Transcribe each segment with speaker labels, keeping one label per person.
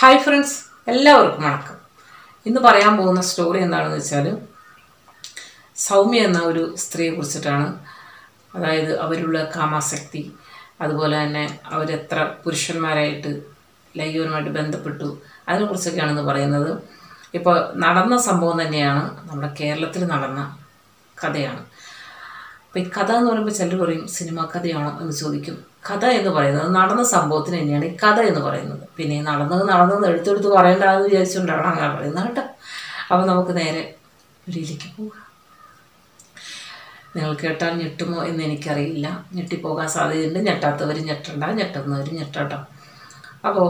Speaker 1: hi friends എല്ലാവർക്കും വണക്കം ഇന്ന് പറയാൻ പോകുന്ന സ്റ്റോറി എന്താണെന്ന് വെച്ചാൽ സൗമ്യ എന്ന ഒരു സ്ത്രീയെ കുറിച്ചിട്ടാണ് അതായത് അവരുള്ള കാമാസക്തി അതുപോലെ തന്നെ അവരെത്ര പുരുഷന്മാരായിട്ട് ലൈംഗികവുമായിട്ട് ബന്ധപ്പെട്ടു അതിനെക്കുറിച്ചൊക്കെയാണ് ഇന്ന് പറയുന്നത് ഇപ്പോൾ നടന്ന സംഭവം തന്നെയാണ് നമ്മുടെ കേരളത്തിൽ നടന്ന കഥയാണ് അപ്പം ഈ കഥ എന്ന് പറയുമ്പോൾ ചിലർ പറയും സിനിമ കഥയാണോ എന്ന് ചോദിക്കും കഥ എന്ന് പറയുന്നത് നടന്ന സംഭവത്തിന് തന്നെയാണ് ഈ കഥ എന്ന് പറയുന്നത് പിന്നെ ഈ നടന്നത് നടന്നത് എടുത്തെടുത്ത് പറയേണ്ടതെന്ന് വിചാരിച്ചുകൊണ്ടാണ് അങ്ങനെ പറയുന്നത് കേട്ടോ അപ്പോൾ നമുക്ക് നേരെ വീട്ടിലേക്ക് പോകാം നിങ്ങൾ കേട്ടാൽ ഞെട്ടുമോ എന്ന് എനിക്കറിയില്ല ഞെട്ടിപ്പോകാൻ സാധ്യതയുണ്ട് ഞെട്ടാത്തവർ ഞെട്ടണ്ട ഞെട്ടുന്നവർ ഞെട്ടട്ടോ അപ്പോൾ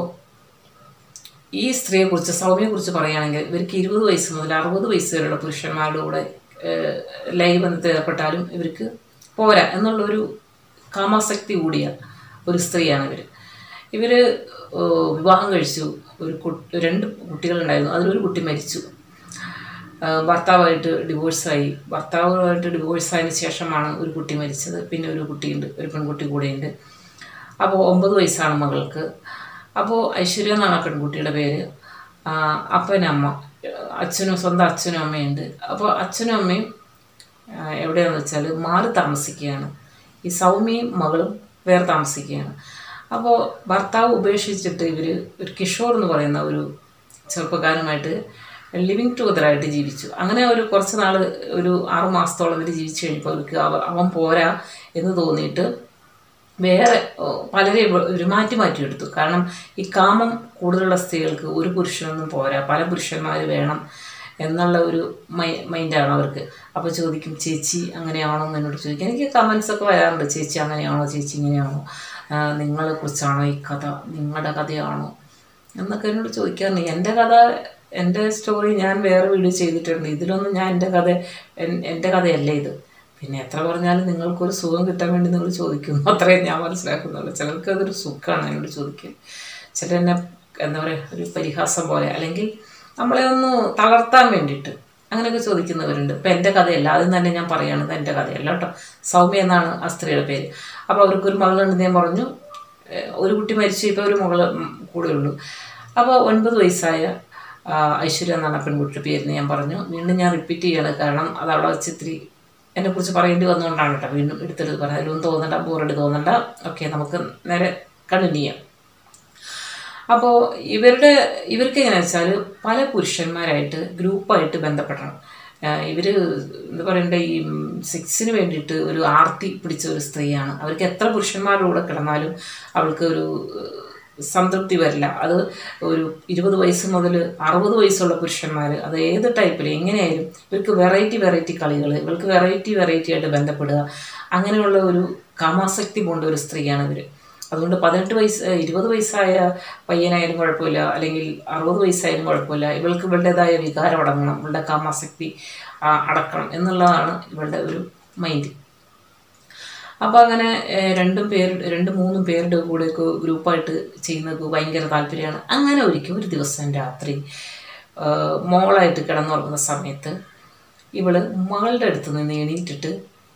Speaker 1: ഈ സ്ത്രീയെക്കുറിച്ച് സൗമ്യയെക്കുറിച്ച് പറയുകയാണെങ്കിൽ ഇവർക്ക് ഇരുപത് വയസ്സ് മുതൽ അറുപത് വയസ്സ് വരെയുള്ള പുരുഷന്മാരുടെ കൂടെ ഏഹ്, ലൈംഗിക ബന്ധത്തിൽ ഏർപ്പെട്ടാലും ഇവർക്ക് പോരാ എന്നുള്ളൊരു കാമാസക്തി കൂടിയ ഒരു സ്ത്രീയാണ് ഇവർ ഇവർ വിവാഹം കഴിച്ചു ഒരു കു രണ്ട് കുട്ടികളുണ്ടായിരുന്നു അതിലൊരു കുട്ടി മരിച്ചു ആ, ഭർത്താവായിട്ട് ഡിവോഴ്സായി ഭർത്താവുമായിട്ട് ഡിവോഴ്സായതിനു ശേഷമാണ് ഒരു കുട്ടി മരിച്ചത് പിന്നെ ഒരു കുട്ടിയുണ്ട് ഒരു പെൺകുട്ടി കൂടെയുണ്ട് അപ്പോൾ ഒമ്പത് വയസ്സാണ് മകൾക്ക് അപ്പോൾ ഐശ്വര്യ എന്നാണ് ആ പെൺകുട്ടിയുടെ പേര് ആ, അപ്പനമ്മ അച്ഛനും സ്വന്തം അച്ഛനും അമ്മയുണ്ട് അപ്പോൾ അച്ഛനും അമ്മയും ആ, എവിടെയാണെന്ന് വെച്ചാൽ മാറി താമസിക്കുകയാണ് ഈ സൗമ്യയും മകളും വേറെ താമസിക്കുകയാണ് അപ്പോൾ ഭർത്താവ് ഉപേക്ഷിച്ചിട്ട് ഇവർ ഒരു കിഷോർ എന്ന് പറയുന്ന ഒരു ചെറുപ്പക്കാരുമായിട്ട് ലിവിങ് ടുഗദറായിട്ട് ജീവിച്ചു അങ്ങനെ ഒരു കുറച്ച് നാൾ ഒരു ആറു മാസത്തോളം ഇവർ ജീവിച്ചു കഴിഞ്ഞപ്പോൾ അവർക്ക് അവ അവൻ പോരാ എന്ന് തോന്നിയിട്ട് വേറെ ഓ, പലരെ ഇവ- ഇവർ മാറ്റി മാറ്റി എടുത്തു കാരണം ഈ കാമം കൂടുതലുള്ള സ്ത്രീകൾക്ക് ഒരു പുരുഷനൊന്നും പോരാ പല പുരുഷന്മാർ വേണം എന്നുള്ള ഒരു മൈ മൈൻഡാണ് അവർക്ക് അപ്പോൾ ചോദിക്കും ചേച്ചി അങ്ങനെയാണോ എന്ന് എന്നോട് ചോദിക്കും എനിക്ക് കമൻസ് ഒക്കെ വരാറുണ്ട് ചേച്ചി അങ്ങനെയാണോ ചേച്ചി ഇങ്ങനെയാണോ ആ, നിങ്ങളെ കുറിച്ചാണോ ഈ കഥ നിങ്ങളുടെ കഥയാണോ എന്നൊക്കെ എന്നോട് ചോദിക്കാറുണ്ട് എൻ്റെ കഥ എൻ്റെ സ്റ്റോറി ഞാൻ വേറെ വീഡിയോ ചെയ്തിട്ടുണ്ട് ഇതിലൊന്നും ഞാൻ എൻ്റെ കഥ എൻ- എൻ്റെ കഥയല്ല ഇത് പിന്നെ എത്ര പറഞ്ഞാലും നിങ്ങൾക്കൊരു സുഖം കിട്ടാൻ വേണ്ടി നിങ്ങൾ ചോദിക്കുന്നു അത്രയും ഞാൻ മനസ്സിലാക്കുന്നുള്ളൂ ചിലർക്ക് അതൊരു സുഖമാണ് എന്നോട് ചോദിക്കുക ചിലരെന്നെ എന്താ പറയുക ഒരു പരിഹാസം പോലെ അല്ലെങ്കിൽ നമ്മളെ ഒന്ന് തളർത്താൻ വേണ്ടിയിട്ട് അങ്ങനെയൊക്കെ ചോദിക്കുന്നവരുണ്ട് ഇപ്പം എൻ്റെ കഥയല്ല ആദ്യം തന്നെ ഞാൻ പറയുകയാണ് ഇത് എൻ്റെ കഥയല്ല കേട്ടോ സൗമ്യ എന്നാണ് ആ സ്ത്രീയുടെ പേര് അപ്പോൾ അവർക്കൊരു മകളുണ്ടെന്ന് ഞാൻ പറഞ്ഞു ഏഹ് ഒരു കുട്ടി മരിച്ചു ഇപ്പോൾ ഒരു മകള് ഉം കൂടെ ഉള്ളൂ അപ്പോൾ ഒൻപത് വയസ്സായ ആ, ഐശ്വര്യ എന്നാണ് ആ പെൺകുട്ടിയുടെ പേര് ഞാൻ പറഞ്ഞു വീണ്ടും ഞാൻ റിപ്പീറ്റ് ചെയ്യാണ് കാരണം അത് അവിടെ വെച്ച് ഇത്തിരി എന്നെക്കുറിച്ച് പറയേണ്ടി വന്നുകൊണ്ടാണ് കേട്ടോ വീണ്ടും എടുത്തെടുത്ത് പറയാം അതിലൊന്നും തോന്നണ്ട ബോറടി തോന്നണ്ട ഓക്കെ നമുക്ക് നേരെ കണ്ടിന്യൂ ചെയ്യാം അപ്പോൾ ഇവരുടെ ഇവർക്ക് എങ്ങനെയാണെന്ന് വെച്ചാൽ പല പുരുഷന്മാരായിട്ട് ഗ്രൂപ്പായിട്ട് ബന്ധപ്പെടണം ഇവർ എന്താ പറയണ്ടേ ഈ സെക്സിന് വേണ്ടിയിട്ട് ഒരു ആർത്തി പിടിച്ച ഒരു സ്ത്രീയാണ് അവർക്ക് എത്ര പുരുഷന്മാരുടെ കൂടെ കിടന്നാലും അവൾക്ക് ഒരു ഏഹ്, സംതൃപ്തി വരില്ല അത് ഒരു ഇരുപത് വയസ്സ് മുതൽ അറുപത് വയസ്സുള്ള പുരുഷന്മാർ അത് ഏത് ടൈപ്പിൽ എങ്ങനെയായാലും ഇവർക്ക് വെറൈറ്റി വെറൈറ്റി കളികൾ ഇവർക്ക് വെറൈറ്റി വെറൈറ്റി ആയിട്ട് ബന്ധപ്പെടുക അങ്ങനെയുള്ള ഒരു കാമാസക്തി പോണ്ട ഒരു സ്ത്രീയാണ് ഇവർ അതുകൊണ്ട് പതിനെട്ട് വയസ്സ് ഏഹ് ഇരുപത് വയസ്സായ പയ്യനായാലും കുഴപ്പമില്ല അല്ലെങ്കിൽ അറുപത് വയസ്സായാലും കുഴപ്പമില്ല ഇവൾക്ക് ഇവളുടേതായ വികാരം അടങ്ങണം ഇവളുടെ കാമാസക്തി ആ, അടക്കണം എന്നുള്ളതാണ് ഇവളുടെ ഒരു മൈൻഡ് അപ്പോൾ അങ്ങനെ ഏഹ്, രണ്ടും പേര് രണ്ട് മൂന്നും പേരുടെ കൂടെയൊക്കെ ഗ്രൂപ്പായിട്ട് ചെയ്യുന്നത് ഭയങ്കര താല്പര്യമാണ് അങ്ങനെ ഒരിക്കൽ ഒരു ദിവസം രാത്രി ഏഹ്, മോളായിട്ട് കിടന്നുറങ്ങുന്ന സമയത്ത് ഇവള് മകളുടെ അടുത്ത് നിന്ന് എണീറ്റിട്ട്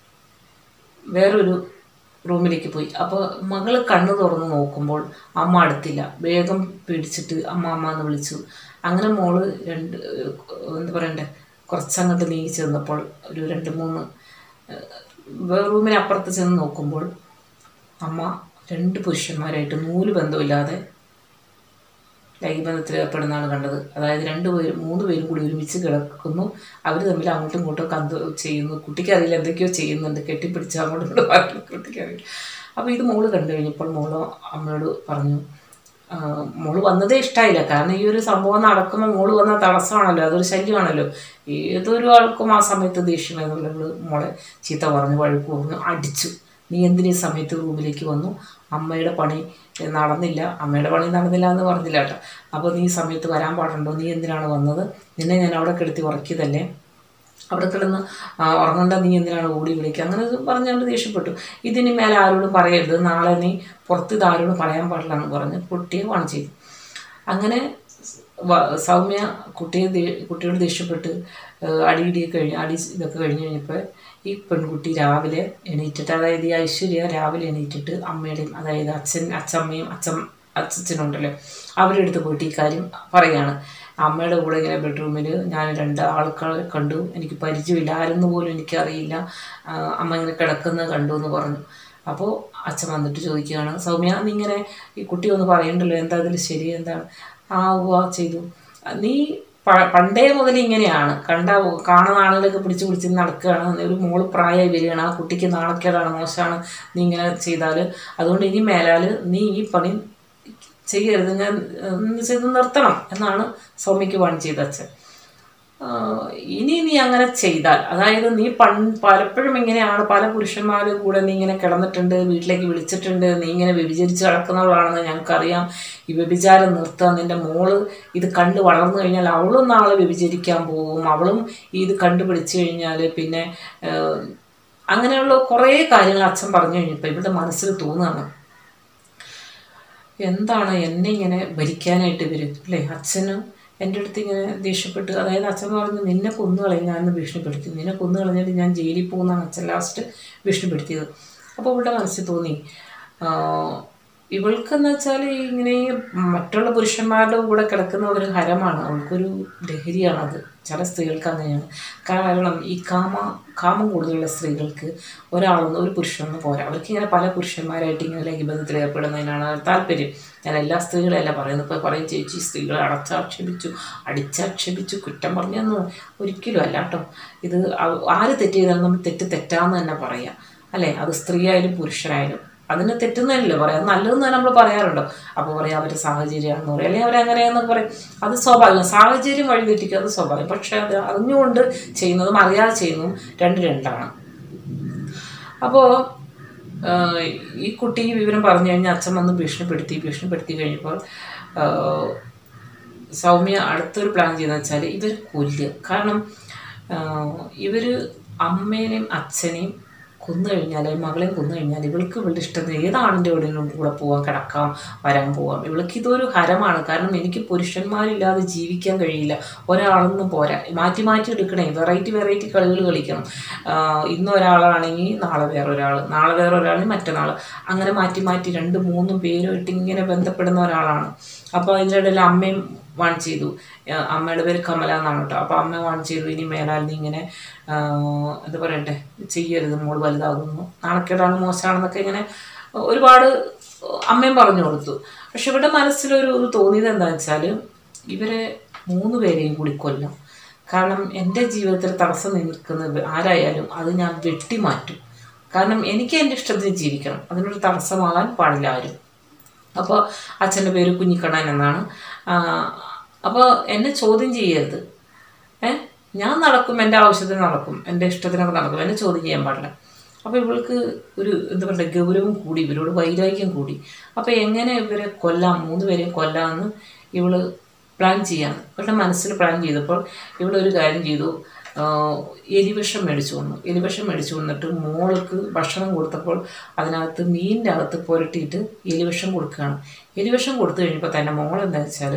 Speaker 1: വേറൊരു റൂമിലേക്ക് പോയി അപ്പോൾ മകള് കണ്ണു തുറന്ന് നോക്കുമ്പോൾ അമ്മ അടുത്തില്ല വേഗം പിടിച്ചിട്ട് അമ്മ അമ്മ എന്ന് വിളിച്ചു അങ്ങനെ മോള് രണ്ട് ഏഹ്, എന്താ പറയണ്ടേ കുറച്ചങ്ങോട്ട് നീങ്ങി ചെന്നപ്പോൾ ഒരു രണ്ട് മൂന്ന് ഏഹ്, റൂമിനപ്പുറത്ത് ചെന്ന് നോക്കുമ്പോൾ അമ്മ രണ്ട് പുരുഷന്മാരായിട്ട് നൂല് ബന്ധമില്ലാതെ ലൈംഗികബന്ധത്തിൽ ഏർപ്പെടുന്നതാണ് കണ്ടത് അതായത് രണ്ട് പേരും മൂന്ന് പേരും കൂടി ഒരുമിച്ച് കിടക്കുന്നു അവർ തമ്മിൽ അങ്ങോട്ടും ഇങ്ങോട്ടും കന്ത് ചെയ്യുന്നു കുട്ടിക്ക് അറിയില്ല എന്തൊക്കെയോ ചെയ്യുന്നുണ്ട് കെട്ടിപ്പിടിച്ച് അങ്ങോട്ടും ഇങ്ങോട്ടും പറഞ്ഞു കുട്ടിക്ക് അറിയില്ല അപ്പോൾ ഇത് മോള് കണ്ടു കഴിഞ്ഞപ്പോൾ മോള് അമ്മയോട് പറഞ്ഞു ആ, മോള് വന്നതേ ഇഷ്ടമായില്ല കാരണം ഈ ഒരു സംഭവം നടക്കുമ്പോൾ മോള് വന്ന തടസ്സമാണല്ലോ അതൊരു ശല്യമാണല്ലോ ഏതൊരു ആൾക്കും ആ സമയത്ത് ദേഷ്യം എന്നുള്ളത് മോളെ ചീത്ത പറഞ്ഞു വഴുക്ക് പറഞ്ഞു അടിച്ചു നീ എന്തിനീ സമയത്ത് റൂമിലേക്ക് വന്നു അമ്മയുടെ പണി നടന്നില്ല അമ്മയുടെ പണി നടന്നില്ല എന്ന് പറഞ്ഞില്ല കേട്ടോ അപ്പോൾ നീ ഈ സമയത്ത് വരാൻ പാടുണ്ടോ നീ എന്തിനാണ് വന്നത് നിന്നെ ഞാൻ അവിടെ കിടത്തി ഉറക്കിയതല്ലേ അവിടെ കിടന്ന് ആ, ഉറങ്ങണ്ട നീ എന്തിനാണ് ഓടി വിളിക്കുക അങ്ങനെ പറഞ്ഞുകൊണ്ട് ദേഷ്യപ്പെട്ടു ഇതിന് മേലെ ആരോടും പറയരുത് നാളെ നീ പുറത്ത് ഇത് ആരോടും പറയാൻ പാടില്ല എന്ന് പറഞ്ഞ് കുട്ടിയെ വാൺ ചെയ്തു അങ്ങനെ വ- സൗമ്യ കുട്ടിയെ ദേ- കുട്ടിയോട് ദേഷ്യപ്പെട്ട് ഏഹ്, അടിയിടിയൊക്കെ കഴിഞ്ഞ് അടി ഇതൊക്കെ കഴിഞ്ഞ് കഴിഞ്ഞപ്പോൾ ഈ പെൺകുട്ടി രാവിലെ എണീറ്റിട്ട് അതായത് ഈ ഐശ്വര്യ രാവിലെ എണീറ്റിട്ട് അമ്മയുടെയും അതായത് അച്ഛൻ അച്ഛമ്മയും അച്ഛൻ അച്ഛനുണ്ടല്ലോ അവരുടെ അടുത്ത് പോയിട്ട് ഈ കാര്യം പറയുകയാണ് അമ്മയുടെ കൂടെ ഇങ്ങനെ ബെഡ്റൂമിൽ ഞാൻ രണ്ട് ആൾക്കാരെ കണ്ടു എനിക്ക് പരിചയമില്ല ആരെന്ന് പോലും എനിക്കറിയില്ല ആ, അമ്മ ഇങ്ങനെ കിടക്കുന്നത് കണ്ടു എന്ന് പറഞ്ഞു അപ്പോൾ അച്ഛൻ വന്നിട്ട് ചോദിക്കുകയാണ് സൗമ്യ നീ ഇങ്ങനെ ഈ കുട്ടി ഒന്ന് പറയണ്ടല്ലോ എന്താ അതിൽ ശരി എന്താണ് ആ ഉവ്വ ചെയ്തു നീ പ- പണ്ടേ മുതൽ ഇങ്ങനെയാണ് കണ്ട കാണുന്ന ആളുകളൊക്കെ പിടിച്ച് പിടിച്ച് നടക്കുകയാണ് ഒരു മോള് പ്രായമായി വരികയാണ് ആ കുട്ടിക്ക് നാണക്കേടാണ് മോശമാണ് നീ ഇങ്ങനെ ചെയ്താൽ അതുകൊണ്ട് ഇനി മേലാൽ നീ ഈ പണി ചെയ്യരുത് ഞാൻ എന്ന് ചെയ്ത് നിർത്തണം എന്നാണ് സൗമ്യക്ക് വാൺ ചെയ്ത അച്ഛൻ ആഹ് ഇനി നീ അങ്ങനെ ചെയ്താൽ അതായത് നീ പൺ പലപ്പോഴും ഇങ്ങനെയാണ് പല പുരുഷന്മാരും കൂടെ നീ ഇങ്ങനെ കിടന്നിട്ടുണ്ട് വീട്ടിലേക്ക് വിളിച്ചിട്ടുണ്ട് നീ ഇങ്ങനെ വ്യഭിചരിച്ച് കിടക്കുന്നവളാണെന്ന് ഞങ്ങൾക്കറിയാം ഈ വ്യഭിചാരം നിർത്തുക നിന്റെ മോള് ഇത് കണ്ട് വളർന്നു കഴിഞ്ഞാൽ അവളും നാളെ വ്യഭിചരിക്കാൻ പോകും അവളും ഇത് കണ്ടുപിടിച്ചു കഴിഞ്ഞാൽ പിന്നെ ആഹ് അങ്ങനെയുള്ള കുറേ കാര്യങ്ങൾ അച്ഛൻ പറഞ്ഞു കഴിഞ്ഞപ്പോൾ ഇവരുടെ മനസ്സിൽ തോന്നുകയാണ് എന്താണ് എന്നെ ഇങ്ങനെ ഭരിക്കാനായിട്ട് വരും അല്ലേ അച്ഛന് എൻ്റെ അടുത്ത് ഇങ്ങനെ ദേഷ്യപ്പെട്ട് അതായത് അച്ഛൻ പറഞ്ഞു നിന്നെ കൊന്നു കളയും ഞാനൊന്ന് ഭീഷണിപ്പെടുത്തി നിന്നെ കൊന്നു കളഞ്ഞിട്ട് ഞാൻ ജയിലിൽ പോകുന്നതാണ് അച്ഛൻ ലാസ്റ്റ് ഭീഷണിപ്പെടുത്തിയത് അപ്പോൾ ഇവിടെ മനസ്സിൽ തോന്നി ആ, ഇവൾക്കെന്ന് വെച്ചാൽ ഇങ്ങനെ ഈ മറ്റുള്ള പുരുഷന്മാരുടെ കൂടെ കിടക്കുന്ന ഒരു ഹരമാണ് അവൾക്കൊരു ലഹരിയാണ് അത് ചില സ്ത്രീകൾക്ക് അങ്ങനെയാണ് കാരണം ഈ കാമ കാമം കൂടുതലുള്ള സ്ത്രീകൾക്ക് ഒരാളൊന്നും ഒരു പുരുഷനൊന്നും പോരാ അവർക്ക് ഇങ്ങനെ പല പുരുഷന്മാരായിട്ട് ഇങ്ങനെ ലൈംഗികബന്ധത്തിൽ ഏർപ്പെടുന്നതിനാണ് താല്പര്യം ഞാൻ എല്ലാ സ്ത്രീകളെയല്ല പറയുന്നത് ഇപ്പോൾ പറയും ചേച്ചി സ്ത്രീകളെ അടച്ചാക്ഷേപിച്ചു അടിച്ചാക്ഷേപിച്ചു കുറ്റം പറഞ്ഞെന്ന് ഒരിക്കലും അല്ല കേട്ടോ ഇത് ആ- ആര് തെറ്റ് ചെയ്താലും നമ്മൾ തെറ്റ് തെറ്റാന്ന് തന്നെ പറയാം അല്ലേ അത് സ്ത്രീ ആയാലും പുരുഷനായാലും അതിന് തെറ്റുന്നതല്ലേ പറയാം നല്ലതെന്ന് തന്നെ നമ്മൾ പറയാറുണ്ടോ അപ്പോൾ പറയാം അവർ സാഹചര്യമാണെന്ന് പറയും അല്ലെങ്കിൽ അവരങ്ങനെയാണെന്ന് പറയും അത് സ്വാഭാവികം സാഹചര്യം വഴി തെറ്റിക്കുക അത് സ്വാഭാവികം പക്ഷേ അത് അറിഞ്ഞുകൊണ്ട് ചെയ്യുന്നതും അറിയാതെ ചെയ്യുന്നതും രണ്ട് രണ്ടാണ് അപ്പോൾ ഈ കുട്ടി ഈ വിവരം പറഞ്ഞു കഴിഞ്ഞാൽ അച്ഛൻ വന്ന് ഭീഷണിപ്പെടുത്തി ഭീഷണിപ്പെടുത്തി കഴിഞ്ഞപ്പോൾ ആഹ്, സൗമ്യ അടുത്തൊരു പ്ലാൻ ചെയ്യുന്നത് വെച്ചാൽ ഇവർ കൊല്ലുക കാരണം ഇവർ അമ്മേനെയും അച്ഛനെയും കൊന്നു കഴിഞ്ഞാൽ മകളെയും കൊന്നു കഴിഞ്ഞാൽ ഇവൾക്ക് ഇവളുടെ ഇഷ്ടത്തിന് ഏതാണിൻ്റെ എവിടെയെങ്കിലും കൂടെ പോകാം കിടക്കാം വരാൻ പോവാം ഇവൾക്ക് ഇതൊരു ഹരമാണ് കാരണം എനിക്ക് പുരുഷന്മാരില്ലാതെ ജീവിക്കാൻ കഴിയില്ല ഒരാളൊന്നും പോരാ മാറ്റി മാറ്റി എടുക്കണേ വെറൈറ്റി വെറൈറ്റി കളികൾ കളിക്കണം ആഹ് ഇന്ന് ഒരാളാണെങ്കിൽ നാളെ വേറെ ഒരാൾ നാളെ വേറെ ഒരാളാണെങ്കിൽ മറ്റന്നാൾ അങ്ങനെ മാറ്റി മാറ്റി രണ്ട് മൂന്നും പേരുമായിട്ട് ഇങ്ങനെ ബന്ധപ്പെടുന്ന ഒരാളാണ് അപ്പോൾ അതിൻ്റെ ഇടയിൽ അമ്മയും വാൺ ചെയ്തു ആ, അമ്മയുടെ പേര് കമല എന്നാണ് കേട്ടോ അപ്പോൾ അമ്മ വാൺ ചെയ്തു ഇനി മേലാൽ നീ ഇങ്ങനെ ആ, എന്താ പറയട്ടെ ചെയ്യരുത് മോൾ വലുതാകുന്നു നാണക്കേടാണ് മോശമാണെന്നൊക്കെ ഇങ്ങനെ ഒരുപാട് അമ്മയും പറഞ്ഞു കൊടുത്തു പക്ഷെ ഇവിടെ മനസ്സിലൊരു ഒരു തോന്നിയത് എന്താണെന്ന് വെച്ചാൽ ഇവരെ മൂന്ന് പേരെയും കൂടി കൊല്ലാം കാരണം എൻ്റെ ജീവിതത്തിൽ തടസ്സം നിൽക്കുന്നത് ആരായാലും അത് ഞാൻ വെട്ടിമാറ്റും കാരണം എനിക്ക് എൻ്റെ ഇഷ്ടത്തിന് ജീവിക്കണം അതിനൊരു തടസ്സമാകാൻ പാടില്ല ആരും അപ്പോൾ അച്ഛൻ്റെ പേര് കുഞ്ഞിക്കണ്ണൻ എന്നാണ് അപ്പോൾ എന്നെ ചോദ്യം ചെയ്യരുത് ഏ ഞാൻ നടക്കും എൻ്റെ ആവശ്യത്തിന് നടക്കും എൻ്റെ ഇഷ്ടത്തിനൊക്കെ നടക്കും എന്നെ ചോദ്യം ചെയ്യാൻ പാടില്ല അപ്പോൾ ഇവൾക്ക് ഒരു എന്താ പറയുക ഗൗരവം കൂടി ഇവരോട് വൈരാഗ്യം കൂടി അപ്പോൾ എങ്ങനെ ഇവരെ കൊല്ലാം മൂന്ന് പേരെയും കൊല്ലാമെന്ന് ഇവള് പ്ലാൻ ചെയ്യാന്ന് ഇവളുടെ മനസ്സിൽ പ്ലാൻ ചെയ്തപ്പോൾ ഇവളൊരു കാര്യം ചെയ്തു ആഹ് എലിവിഷം മേടിച്ചു വന്നു എലിവിഷം മേടിച്ചു വന്നിട്ട് മോൾക്ക് ഭക്ഷണം കൊടുത്തപ്പോൾ അതിനകത്ത് മീനിൻ്റെ അകത്ത് പുരട്ടിയിട്ട് എലിവിഷം കൊടുക്കുകയാണ് എലിവിഷം കൊടുത്തു കഴിഞ്ഞപ്പോൾ തന്നെ മോൾ എന്താ വെച്ചാൽ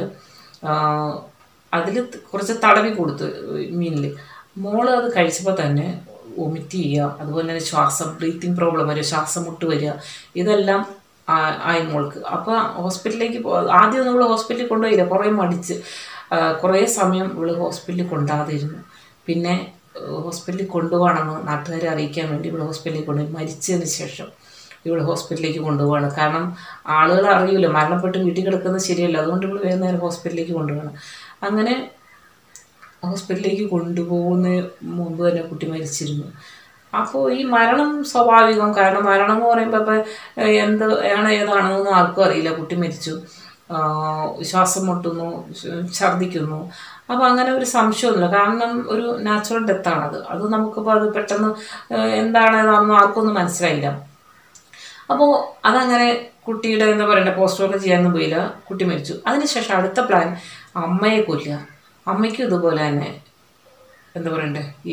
Speaker 1: അതിൽ കുറച്ച് തടവി കൊടുത്തു മീനിൽ മോള് അത് കഴിച്ചപ്പോൾ തന്നെ വൊമിറ്റ് ചെയ്യുക അതുപോലെ തന്നെ ശ്വാസം ബ്രീത്തിങ് പ്രോബ്ലം വരിക ശ്വാസം മുട്ട് വരിക ഇതെല്ലാം ആ- ആയി മോൾക്ക് അപ്പോൾ ഹോസ്പിറ്റലിലേക്ക് പോ ആദ്യം നമ്മൾ ഹോസ്പിറ്റലിൽ കൊണ്ടുപോയില്ല കുറേ മടിച്ച് ആ, കുറേ സമയം ഇവള് ഹോസ്പിറ്റലിൽ കൊണ്ടാതിരുന്നു പിന്നെ ഏഹ്, ഹോസ്പിറ്റലിൽ കൊണ്ടുപോകണമെന്ന് നാട്ടുകാരെ അറിയിക്കാൻ വേണ്ടി ഇവിടെ ഹോസ്പിറ്റലിൽ കൊണ്ടുപോയി മരിച്ചതിന് ശേഷം ഇവിടെ ഹോസ്പിറ്റലിലേക്ക് കൊണ്ടുപോവാണ് കാരണം ആളുകൾ അറിയില്ല മരണപ്പെട്ട് വീട്ടിൽ കിടക്കുന്നത് ശരിയല്ല അതുകൊണ്ട് ഇവിടെ വേഗം നേരം ഹോസ്പിറ്റലിലേക്ക് കൊണ്ടുപോകണം അങ്ങനെ ഹോസ്പിറ്റലിലേക്ക് കൊണ്ടുപോകുന്ന മുമ്പ് തന്നെ കുട്ടി മരിച്ചിരുന്നു അപ്പോൾ ഈ മരണം സ്വാഭാവികം കാരണം മരണം എന്ന് പറയുമ്പോൾ ഇപ്പം എന്ത് ആണ് ഏതാണെന്നൊന്നും ആർക്കും അറിയില്ല കുട്ടി മരിച്ചു ആഹ് ശ്വാസം മുട്ടുന്നു ശ- ഛർദ്ദിക്കുന്നു അപ്പോൾ അങ്ങനെ ഒരു സംശയമൊന്നുമില്ല കാരണം ഒരു നാച്ചുറൽ ഡെത്താണത് അത് നമുക്കിപ്പോൾ അത് പെട്ടെന്ന് ആഹ് എന്താണ് ഏതാണെന്ന് ആർക്കൊന്നും മനസ്സിലായില്ല അപ്പോൾ അതങ്ങനെ കുട്ടിയുടെ എന്താ പറയണ്ടേ പോസ്റ്റ്മോർട്ടം ചെയ്യാനൊന്നും പോയില്ല കുട്ടി മരിച്ചു അതിനുശേഷം അടുത്ത പ്ലാൻ അമ്മയെ കൊല്ലുക അമ്മയ്ക്കും ഇതുപോലെ തന്നെ എന്താ പറയണ്ടേ ഈ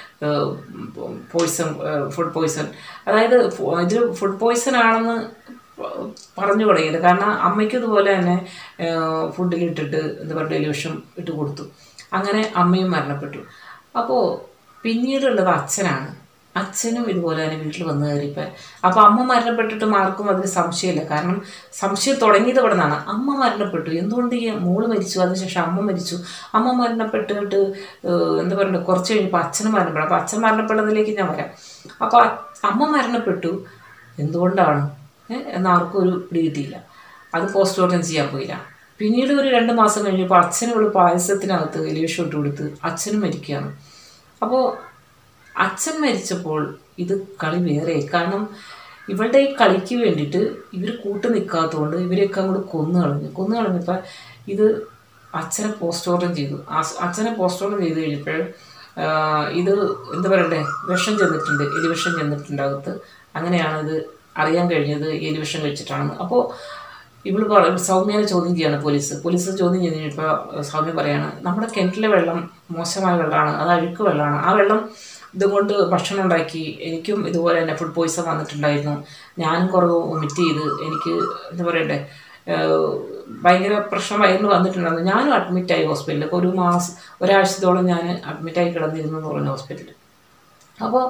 Speaker 1: പോയിസൺ ഫുഡ് പോയിസൺ അതായത് ഫു- ഇത് ഫുഡ് പോയിസൺ ആണെന്ന് പറഞ്ഞു തുടങ്ങിയത് കാരണം അമ്മയ്ക്കും ഇതുപോലെ തന്നെ ഫുഡിലിട്ടിട്ട് എന്താ പറയുക ടെലിവിഷൻ ഇട്ട് കൊടുത്തു അങ്ങനെ അമ്മയും മരണപ്പെട്ടു അപ്പോൾ പിന്നീടുള്ളത് അച്ഛനാണ് അച്ഛനും ഇതുപോലെ തന്നെ വീട്ടിൽ വന്ന് കയറിയപ്പോൾ അപ്പോൾ അമ്മ മരണപ്പെട്ടിട്ട് ആർക്കും അതിന് സംശയമില്ല കാരണം സംശയം തുടങ്ങിയത് ഇവിടെ നിന്നാണ് അമ്മ മരണപ്പെട്ടു എന്തുകൊണ്ട് ഈ മോള് മരിച്ചു അതിനുശേഷം അമ്മ മരിച്ചു അമ്മ മരണപ്പെട്ടിട്ട് ഏഹ്, എന്താ പറയുക കുറച്ച് കഴിഞ്ഞപ്പോൾ അച്ഛനും മരണപ്പെടും അപ്പോൾ അച്ഛൻ മരണപ്പെടുന്നതിലേക്ക് ഞാൻ വരാം അപ്പോൾ അ- അമ്മ മരണപ്പെട്ടു എന്തുകൊണ്ടാണ് ഏഹ്, എന്നാർക്കും ഒരു പിടി കിട്ടിയില്ല അത് പോസ്റ്റ്മോർട്ടം ചെയ്യാൻ പോയില്ല പിന്നീട് ഒരു രണ്ട് മാസം കഴിഞ്ഞപ്പോൾ അച്ഛനുള്ള പായസത്തിനകത്ത് എലിവിഷം ഇട്ട് കൊടുത്ത് അച്ഛനും മരിക്കുകയാണ് അപ്പോൾ അച്ഛൻ മരിച്ചപ്പോൾ ഇത് കളി വേറെ കാരണം ഇവളുടെ ഈ കളിക്ക് വേണ്ടിയിട്ട് ഇവർ കൂട്ട് നിൽക്കാത്തതുകൊണ്ട് ഇവരെയൊക്കെ അങ്ങോട്ട് കൊന്നു കളഞ്ഞു കൊന്നു കളഞ്ഞപ്പോൾ ഇത് അച്ഛനെ പോസ്റ്റ്മോർട്ടം ചെയ്തു അസ്- അച്ഛനെ പോസ്റ്റ്മോർട്ടം ചെയ്ത് കഴിഞ്ഞപ്പോൾ ആ, ഇത് എന്താ പറയണ്ടേ വിഷം ചെന്നിട്ടുണ്ട് എലിവിഷം ചെന്നിട്ടുണ്ട് അകത്ത് അങ്ങനെയാണ് ഇത് അറിയാൻ കഴിഞ്ഞത് എലിവിഷം കഴിച്ചിട്ടാണെന്ന് അപ്പോൾ ഇവള് പറ സൗമ്യനെ ചോദ്യം ചെയ്യാണ് പോലീസ് പോലീസ് ചോദ്യം ചെയ്ത് കഴിഞ്ഞപ്പോൾ സൗമ്യ പറയാണ് നമ്മുടെ കിണറ്റിലെ വെള്ളം മോശമായ വെള്ളമാണ് അത് അഴുക്ക് വെള്ളമാണ് ആ വെള്ളം ഇതുകൊണ്ട് ഭക്ഷണം ഉണ്ടാക്കി എനിക്കും ഇതുപോലെ തന്നെ ഫുഡ് പോയിസൺ വന്നിട്ടുണ്ടായിരുന്നു ഞാനും കുറേ വൊമിറ്റ് ചെയ്ത് എനിക്ക് എന്താ പറയണ്ടേ ഏഹ് ഭയങ്കര പ്രശ്നം വയറിന് വന്നിട്ടുണ്ടായിരുന്നു ഞാനും അഡ്മിറ്റായി ഹോസ്പിറ്റലിൽ ഒരു മാസം ഒരാഴ്ചത്തോളം ഞാൻ അഡ്മിറ്റായി കിടന്നിരുന്നു എന്ന് പറഞ്ഞു ഹോസ്പിറ്റലിൽ അപ്പോൾ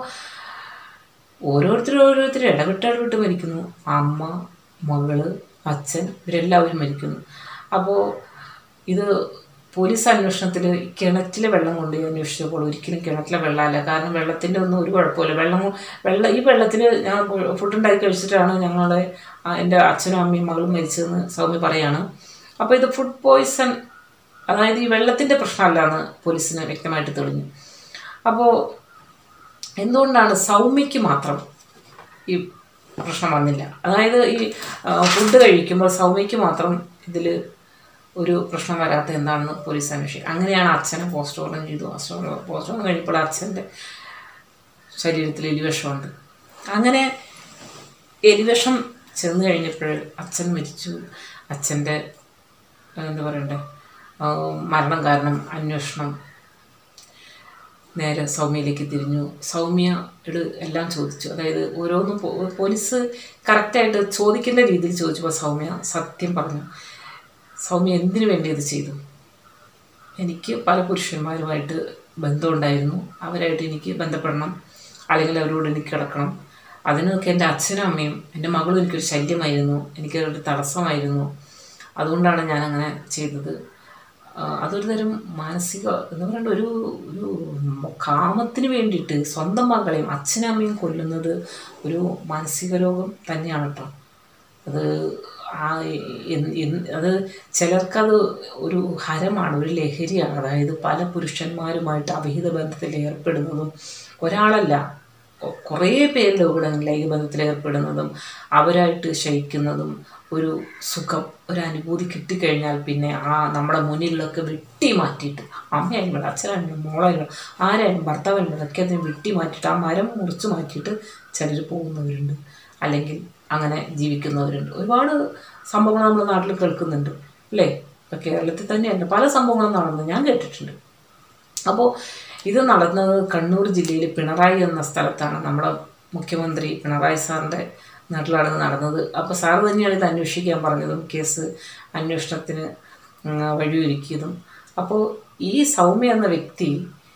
Speaker 1: ഓരോരുത്തരും ഓരോരുത്തരും ഇടവിട്ട് ഇടവിട്ട് മരിക്കുന്നു അമ്മ മകള് അച്ഛൻ ഇവരെല്ലാവരും മരിക്കുന്നു അപ്പോൾ ഇത് പോലീസ് അന്വേഷണത്തിൽ കിണറ്റിലെ വെള്ളം കൊണ്ട് അന്വേഷിച്ചപ്പോൾ ഒരിക്കലും കിണറ്റിലെ വെള്ളമല്ല കാരണം വെള്ളത്തിൻ്റെ ഒന്നും ഒരു കുഴപ്പമില്ല വെള്ളം കൊ- വെള്ളം ഈ വെള്ളത്തിൽ ഞാൻ ഫുഡ് ഉണ്ടാക്കി കഴിച്ചിട്ടാണ് ഞങ്ങളെ ആ, എൻ്റെ അച്ഛനും അമ്മയും മകളും മരിച്ചതെന്ന് സൗമ്യ പറയാണ് അപ്പോൾ ഇത് ഫുഡ് പോയിസൺ അതായത് ഈ വെള്ളത്തിൻ്റെ പ്രശ്നമല്ല എന്ന് പോലീസിന് വ്യക്തമായിട്ട് തെളിഞ്ഞു അപ്പോൾ എന്തുകൊണ്ടാണ് സൗമ്യയ്ക്ക് മാത്രം ഈ പ്രശ്നം വന്നില്ല അതായത് ഈ ഫുഡ് കഴിക്കുമ്പോൾ സൗമ്യയ്ക്ക് മാത്രം ഇതിൽ ഒരു പ്രശ്നം വരാത്ത എന്താണെന്ന് പോലീസ് അന്വേഷിക്കും അങ്ങനെയാണ് അച്ഛനെ പോസ്റ്റ്മോർട്ടം ചെയ്തു പോസ്റ്റ്മോർട്ടം കഴിഞ്ഞപ്പോൾ അച്ഛൻ്റെ ശരീരത്തിൽ എലിവിഷമുണ്ട് അങ്ങനെ എലിവിഷം ചെന്ന് കഴിഞ്ഞപ്പോൾ അച്ഛൻ മരിച്ചു അച്ഛൻ്റെ എന്താ പറയണ്ടേ ആ, മരണം കാരണം അന്വേഷണം നേരെ സൗമ്യയിലേക്ക് തിരിഞ്ഞു സൗമ്യയോട് എല്ലാം ചോദിച്ചു അതായത് ഓരോന്നും പോ- പോലീസ് കറക്റ്റായിട്ട് ചോദിക്കുന്ന രീതിയിൽ ചോദിച്ചപ്പോൾ സൗമ്യ സത്യം പറഞ്ഞു സൗമ്യ എന്തിനു വേണ്ടി ഇത് ചെയ്തു എനിക്ക് പല പുരുഷന്മാരുമായിട്ട് ബന്ധമുണ്ടായിരുന്നു അവരായിട്ട് എനിക്ക് ബന്ധപ്പെടണം അല്ലെങ്കിൽ അവരോട് എനിക്ക് കിടക്കണം അതിനൊക്കെ എൻ്റെ അച്ഛനും അമ്മയും എൻ്റെ മകളും എനിക്കൊരു ശല്യമായിരുന്നു എനിക്കൊരു തടസ്സമായിരുന്നു അതുകൊണ്ടാണ് ഞാൻ അങ്ങനെ ചെയ്തത് ആ, അതൊരു തരം മാനസിക എന്ന് പറയേണ്ട ഒരു ഒരു കാമത്തിന് വേണ്ടിയിട്ട് സ്വന്തം മകളെയും അച്ഛനും അമ്മയും കൊല്ലുന്നത് ഒരു മാനസിക രോഗം തന്നെയാണ് കേട്ടോ അത് ആ എൻ- എൻ- അത് ചിലർക്കത് ഒരു ഹരമാണ് ഒരു ലഹരിയാണ് അതായത് പല പുരുഷന്മാരുമായിട്ട് അവിഹിത ബന്ധത്തിൽ ഏർപ്പെടുന്നതും ഒരാളല്ല കൊ- കുറേ പേരുടെ കൂടെ ലൈംഗിക ബന്ധത്തിൽ ഏർപ്പെടുന്നതും അവരായിട്ട് ശയിക്കുന്നതും ഒരു സുഖം ഒരു അനുഭൂതി കിട്ടിക്കഴിഞ്ഞാൽ പിന്നെ ആ നമ്മുടെ മുന്നിലൊക്കെ വെട്ടി മാറ്റിയിട്ട് അമ്മയായാലും വേണം അച്ഛനായാലും വേണം, മോളായാലും വേണം, ആരായാലും ഭർത്താവായാലും വേണം, ഒക്കെ അതിനെ വെട്ടി മാറ്റിയിട്ട് ആ മരം മുറിച്ച് മാറ്റിയിട്ട് ചിലർ പോകുന്നവരുണ്ട് അല്ലെങ്കിൽ അങ്ങനെ ജീവിക്കുന്നവരുണ്ട് ഒരുപാട് സംഭവങ്ങൾ നമ്മുടെ നാട്ടിൽ കേൾക്കുന്നുണ്ട് അല്ലേ ഇപ്പം കേരളത്തിൽ തന്നെയല്ല പല സംഭവങ്ങളും നടന്നത് ഞാൻ കേട്ടിട്ടുണ്ട് അപ്പോൾ ഇത് നടന്നത് കണ്ണൂർ ജില്ലയിൽ പിണറായി എന്ന സ്ഥലത്താണ് നമ്മുടെ മുഖ്യമന്ത്രി പിണറായി സാറിൻ്റെ നാട്ടിലാണ് ഇത് നടന്നത് അപ്പോൾ സാറ് തന്നെയാണ് ഇത് അന്വേഷിക്കാൻ പറഞ്ഞതും കേസ് അന്വേഷണത്തിന് ഉം, വഴിയൊരുക്കിയതും അപ്പോൾ ഈ സൗമ്യ എന്ന വ്യക്തി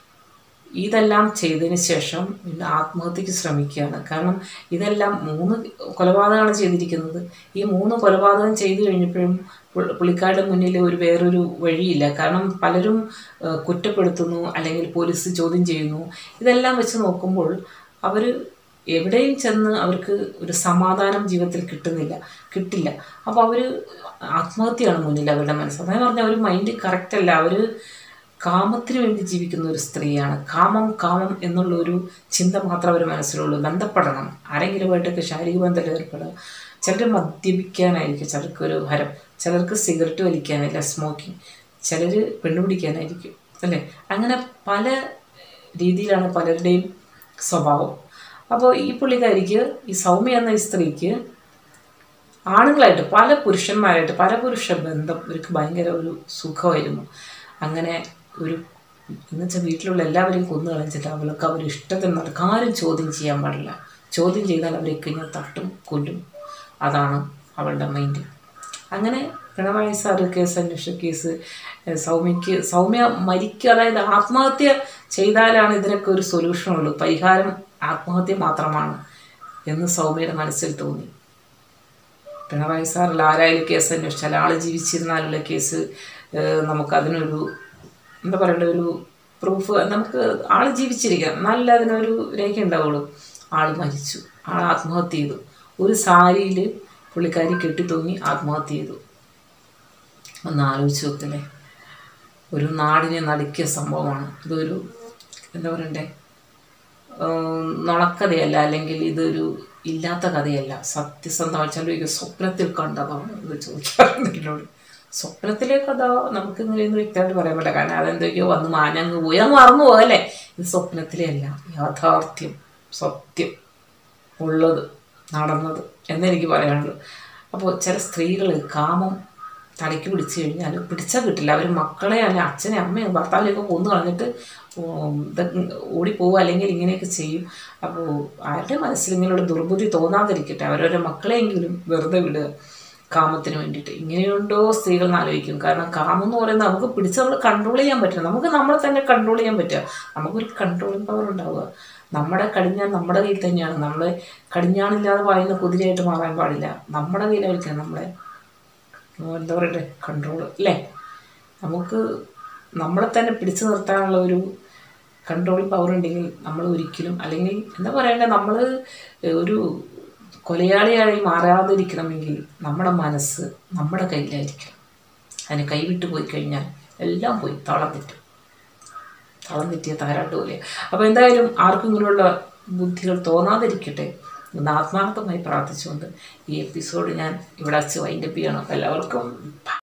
Speaker 1: ഇതെല്ലാം ചെയ്തതിന് ശേഷം പിന്നെ ആത്മഹത്യക്ക് ശ്രമിക്കുകയാണ് കാരണം ഇതെല്ലാം മൂന്ന് കൊലപാതകമാണ് ചെയ്തിരിക്കുന്നത് ഈ മൂന്ന് കൊലപാതകം ചെയ്തു കഴിഞ്ഞപ്പോഴും പുൾ- പുള്ളിക്കാരുടെ മുന്നിൽ ഒരു വേറൊരു വഴിയില്ല കാരണം പലരും ഏഹ്, കുറ്റപ്പെടുത്തുന്നു അല്ലെങ്കിൽ പോലീസ് ചോദ്യം ചെയ്യുന്നു ഇതെല്ലാം വെച്ച് നോക്കുമ്പോൾ അവർ എവിടെയും ചെന്ന് അവർക്ക് ഒരു സമാധാനം ജീവിതത്തിൽ കിട്ടുന്നില്ല കിട്ടില്ല അപ്പോൾ അവർ ആത്മഹത്യയാണ് മുന്നിൽ അവരുടെ മനസ്സ് അതായത് പറഞ്ഞാൽ അവർ മൈൻഡ് കറക്റ്റല്ല അവർ കാമത്തിന് വേണ്ടി ജീവിക്കുന്ന ഒരു സ്ത്രീയാണ് കാമം കാമം എന്നുള്ള ഒരു ചിന്ത മാത്രമേ അവർ മനസ്സിലുള്ളൂ ബന്ധപ്പെടണം ആരെങ്കിലുമായിട്ടൊക്കെ ശാരീരിക ബന്ധത്തിൽ ഏർപ്പെടുക ചിലർ മദ്യപിക്കാനായിരിക്കും ചിലർക്ക് ഒരു ഹരം ചിലർക്ക് സിഗരറ്റ് വലിക്കാനില്ല സ്മോക്കിംഗ് ചിലർ പെണ്ണുപിടിക്കാനായിരിക്കും അല്ലേ അങ്ങനെ പല രീതിയിലാണ് പലരുടെയും സ്വഭാവം അപ്പോൾ ഈ പുള്ളിക്കാരിക്ക് ഈ സൗമ്യ എന്ന ഈ സ്ത്രീക്ക് ആണുങ്ങളായിട്ട് പല പുരുഷന്മാരായിട്ട് പല പുരുഷ ബന്ധം ഇവർക്ക് ഭയങ്കര ഒരു സുഖമായിരുന്നു അങ്ങനെ ഒരു എന്ന് വെച്ചാൽ വീട്ടിലുള്ള എല്ലാവരെയും കൊന്നു കളഞ്ഞിട്ട് അവൾക്ക് അവർ ഇഷ്ടത്തിന് നടക്കും ആരും ചോദ്യം ചെയ്യാൻ പാടില്ല ചോദ്യം ചെയ്താൽ അവരെയൊക്കെ ഇങ്ങനെ തട്ടും കൊല്ലും അതാണ് അവളുടെ മൈൻഡ് അങ്ങനെ പിണറായി സാറ് കേസ് അന്വേഷിച്ച കേസ് ഏഹ് സൗമ്യക്ക് സൗമ്യ മരിക്കുക അതായത് ആത്മഹത്യ ചെയ്താലാണ് ഇതിനൊക്കെ ഒരു സൊല്യൂഷൻ ഉള്ളൂ പരിഹാരം ആത്മഹത്യ മാത്രമാണ് എന്ന് സൗമ്യയുടെ മനസ്സിൽ തോന്നി പിണറായി സാറിൽ ആരായാലും കേസ് അന്വേഷിച്ചാൽ ആൾ ജീവിച്ചിരുന്നാലുള്ള കേസ് ഏഹ്, നമുക്കതിനൊരു എന്താ പറയണ്ട ഒരു പ്രൂഫ് നമുക്ക് ആൾ ജീവിച്ചിരിക്കണം നല്ല അതിനൊരു രേഖ ഉണ്ടാവുള്ളൂ ആൾ മരിച്ചു ആൾ ആത്മഹത്യ ചെയ്തു ഒരു സാരിയിൽ പുള്ളിക്കാരി കെട്ടിത്തൂങ്ങി ആത്മഹത്യ ചെയ്തു ഒന്ന് ആലോചിച്ച് നോക്കല്ലേ ഒരു നാടിനെ നടുക്കിയ സംഭവമാണ് ഇതൊരു എന്താ പറയണ്ടേ ഉം, നുണക്കഥയല്ല അല്ലെങ്കിൽ ഇതൊരു ഇല്ലാത്ത കഥയല്ല സത്യസന്ധമായി ചില സ്വപ്നത്തിൽ കണ്ടതാണ് എന്ന് ചോദിക്കാറുണ്ട് സ്വപ്നത്തിലെ കഥ നമുക്ക് ഇങ്ങനെയൊന്നും വ്യക്തമായിട്ട് പറയാൻ പറ്റില്ല കാരണം അതെന്തൊക്കെയോ വന്ന് മാഞ്ഞങ്ങ് പോയി അത് മറന്നു പോകല്ലേ ഇത് സ്വപ്നത്തിലെ അല്ല യാഥാർത്ഥ്യം സത്യം ഉള്ളത് നടന്നത് എന്നെനിക്ക് പറയാനുള്ളൂ അപ്പോൾ ചില സ്ത്രീകൾ കാമം തലയ്ക്ക് പിടിച്ചു കഴിഞ്ഞാൽ പിടിച്ചാൽ കിട്ടില്ല അവർ മക്കളെ അല്ല അച്ഛനെ അമ്മയും ഭർത്താവിനെയൊക്കെ കൊന്നു കളഞ്ഞിട്ട് ഉം, ഇത് ഓടിപ്പോവുക അല്ലെങ്കിൽ ഇങ്ങനെയൊക്കെ ചെയ്യും അപ്പോൾ ആരുടെ മനസ്സിൽ ഇങ്ങനെയുള്ള ദുർബുദ്ധി തോന്നാതിരിക്കട്ടെ അവരവരുടെ മക്കളെയെങ്കിലും വെറുതെ വിടുക കാമത്തിന് വേണ്ടിയിട്ട് ഇങ്ങനെയുണ്ടോ സ്ത്രീകൾ എന്ന് ആലോചിക്കും കാരണം കാമം എന്ന് പറയുന്നത് നമുക്ക് പിടിച്ച് നമ്മൾ കൺട്രോൾ ചെയ്യാൻ പറ്റില്ല നമുക്ക് നമ്മളെ തന്നെ കൺട്രോൾ ചെയ്യാൻ പറ്റുക നമുക്കൊരു കൺട്രോളിങ് പവർ ഉണ്ടാവുക നമ്മുടെ കടിഞ്ഞാൻ നമ്മുടെ കയ്യിൽ തന്നെയാണ് നമ്മൾ കടിഞ്ഞാണില്ലാതെ പായുന്ന കുതിരയായിട്ട് മാറാൻ പാടില്ല നമ്മുടെ കയ്യിലായിരിക്കണം നമ്മളെ എന്താ പറയട്ടെ കൺട്രോൾ അല്ലേ നമുക്ക് നമ്മളെ തന്നെ പിടിച്ചു നിർത്താനുള്ള ഒരു കൺട്രോൾ പവർ ഉണ്ടെങ്കിൽ നമ്മൾ ഒരിക്കലും അല്ലെങ്കിൽ എന്താ പറയണ്ടേ നമ്മൾ ഒരു കൊലയാളിയായി മാറാതിരിക്കണമെങ്കിൽ നമ്മുടെ മനസ്സ് നമ്മുടെ കയ്യിലായിരിക്കണം അതിന് കൈവിട്ട് പോയി കഴിഞ്ഞാൽ എല്ലാം പോയി തളം തെറ്റും തളം തെറ്റിയ താരാട്ട് പോലെ അപ്പോൾ എന്തായാലും ആർക്കും ഇങ്ങനെയുള്ള ബുദ്ധികൾ തോന്നാതിരിക്കട്ടെ എന്ന് ആത്മാർത്ഥമായി പ്രാർത്ഥിച്ചുകൊണ്ട് ഈ എപ്പിസോഡ് ഞാൻ ഇവിടെ വച്ച് വൈൻഡപ്പ് ചെയ്യണം എല്ലാവർക്കും